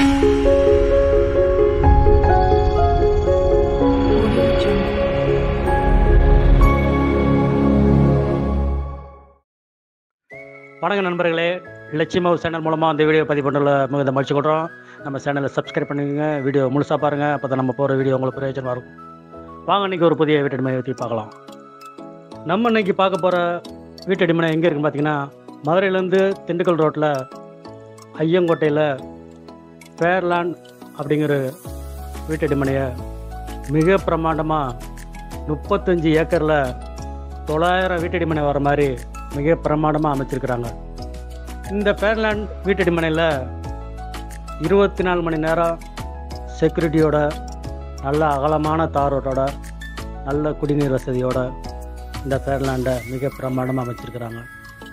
வணக்கம் நண்பர்களே Lakshmi house channel மூலமாக அந்த வீடியோ பதிவு பண்ணல மிகுந்த மகிழ்ச்சி கொள்கிறோம் நம்ம சேனலை சப்ஸ்கிரைப் பண்ணிக்கோங்க வீடியோ முழுசாக பாருங்கள் அப்போ தான் நம்ம போகிற வீடியோ உங்களுக்கு பிரயோஜனமாக இருக்கும் வாங்க இன்றைக்கி ஒரு புதிய வீட்டடிமை பற்றி பார்க்கலாம் நம்ம இன்னைக்கு பார்க்க போகிற வீட்டடிமனை எங்கே இருக்குன்னு பார்த்தீங்கன்னா மதுரையிலேருந்து திண்டுக்கல் ரோட்டில் ஐயங்கோட்டையில் ஃபேர்லேண்ட் அப்படிங்கிற வீட்டடிமனையை மிக பிரமாண்டமாக முப்பத்தஞ்சு ஏக்கரில் தொள்ளாயிரம் வீட்டடிமனை வர மாதிரி மிக பிரமாண்டமாக அமைச்சிருக்கிறாங்க இந்த ஃபேர்லேண்ட் வீட்டடிமனையில் இருபத்தி நாலு மணி நேரம் செக்யூரிட்டியோட நல்ல அகலமான தாரோட்டோட நல்ல குடிநீர் வசதியோட இந்த ஃபேர்லேண்டை மிக பிரமாண்டமாக அமைச்சிருக்கிறாங்க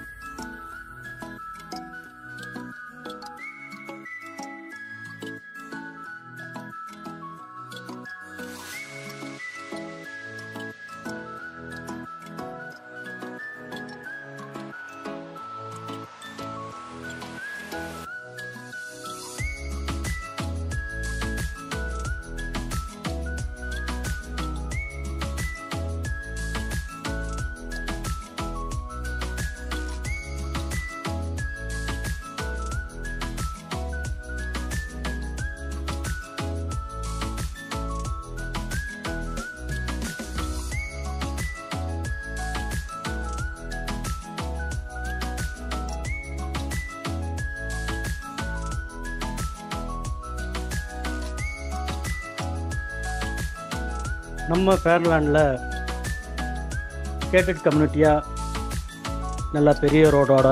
நம்ம ஃபேர்லேண்டில் கேட்டட் கம்யூனிட்டியாக நல்ல பெரிய ரோடோட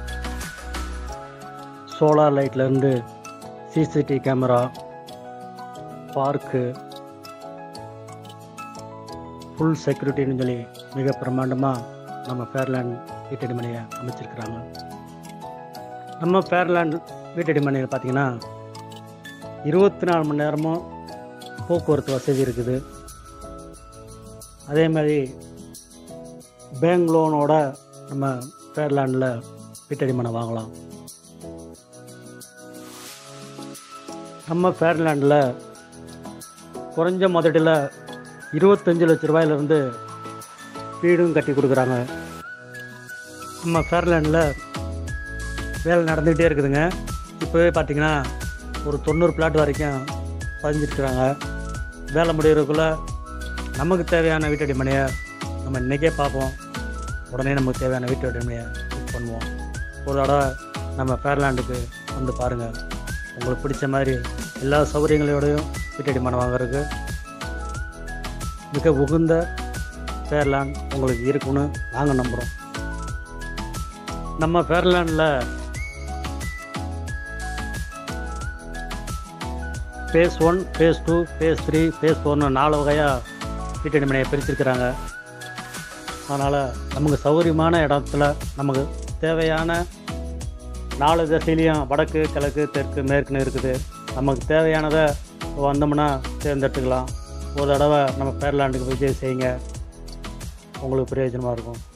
சோலார் லைட்லேருந்து சிசிடிவி கேமரா பார்க்கு ஃபுல் செக்யூரிட்டின்னு சொல்லி மிக பிரமாண்டமாக நம்ம ஃபேர்லேண்ட் வீட்டடிமனையை அமைச்சிருக்கிறாங்க நம்ம ஃபேர்லேண்ட் வீட்டடிமனையில் பார்த்தீங்கன்னா இருபத்தி நாலு மணி நேரமும் போக்குவரத்து வசதி இருக்குது அதே மாதிரி பேங்க் லோனோட நம்ம ஃபேர்லேண்டில் வீட்டடிமனை வாங்கலாம் நம்ம ஃபேர்லேண்டில் குறைஞ்ச முதலில் இருபத்தஞ்சு லட்ச ரூபாயிலிருந்து வீடும் கட்டி கொடுக்குறாங்க நம்ம ஃபேர்லேண்டில் வேலை நடந்துக்கிட்டே இருக்குதுங்க இப்போவே பார்த்தீங்கன்னா ஒரு தொண்ணூறு பிளாட் வரைக்கும் பதிஞ்சிருக்கிறாங்க வேலை முடியறதுக்குள்ளே நமக்கு தேவையான வீட்டடி மனையை நம்ம இன்றைக்கே பார்ப்போம் உடனே நமக்கு தேவையான வீட்டடி மனையை புக் பண்ணுவோம் ஒரு தடவை நம்ம ஃபேர்லேண்டுக்கு வந்து பாருங்கள் உங்களுக்கு பிடிச்ச மாதிரி எல்லா சௌகரியங்களோடையும் வீட்டடி மனை வாங்குறதுக்கு மிக உகுந்த ஃபேர்லேண்ட் உங்களுக்கு இருக்குன்னு நாங்கள் நம்புகிறோம் நம்ம ஃபேர்லேண்டில் phase one phase two phase three phase ஃபோர்னு நாலு வகையாக வீட்டடி மனையை பிரிச்சிருக்கிறாங்க அதனால் நமக்கு சௌகரியமான இடத்துல நமக்கு தேவையான நாலு திசையிலையும் வடக்கு கிழக்கு தெற்கு மேற்குன்னு இருக்குது நமக்கு தேவையானதை வந்தோம்னா தேர்ந்தெடுத்துக்கலாம் ஒரு தடவை நம்ம ஃபேர்லேண்டுக்கு விஜய் செய்யுங்க உங்களுக்கு பிரயோஜனமாக இருக்கும்